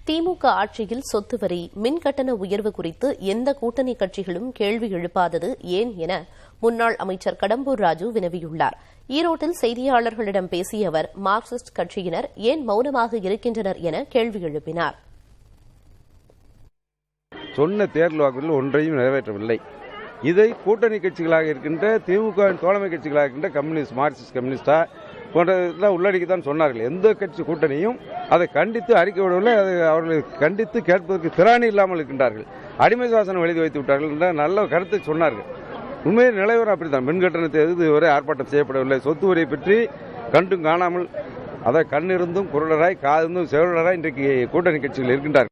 திமுக ஆட்சியில் சொத்து வரி மின் கட்டண உயர்வு குறித்து எந்த கூட்டணி கட்சிகளும் கேள்வி எழுப்பாதது ஏன் என முன்னாள் அமைச்சர் கடம்பூர் ராஜு வினவியுள்ளார் ஈரோட்டில் செய்தியாளர்களிடம் பேசிய அவர் மார்க்சிஸ்ட் கட்சியினர் ஏன் மௌனமாக இருக்கின்றனர் என கேள்வி எழுப்பினார் சொன்ன தேர்தல் வாக்குறுதிகள் ஒன்றையும் நிறைவேற்றவில்லை இதை கூட்டணி கட்சிகளாக இருக்கின்ற திமுக தோழமை கட்சிகளாக இருக்கின்ற கம்யூனிஸ்ட் மார்க்சிஸ்ட் கம்யூனிஸ்டா போன்றதெல்லாம் உள்ளடக்கித்தான் சொன்னார்கள் எந்த கட்சி கூட்டணியும் அதை கண்டித்து அறிக்கை விடவில்லை அதை அவர்களை கண்டித்து கேட்பதற்கு திராணி இல்லாமல் இருக்கின்றார்கள் அடிமை சாசனம் எழுதி வைத்து விட்டார்கள் என்ற நல்ல கருத்தை சொன்னார்கள் உண்மையில் நிலைவரம் அப்படித்தான் மின் கட்டணத்தை எதிர்த்து இதுவரை ஆர்ப்பாட்டம் செய்யப்படவில்லை சொத்து வரியை பற்றி கண்டும் காணாமல் அதை கண்ணிருந்தும் குரலராய் காதிருந்தும் செவலராய் இன்றைக்கு கூட்டணி கட்சிகள் இருக்கின்றார்கள்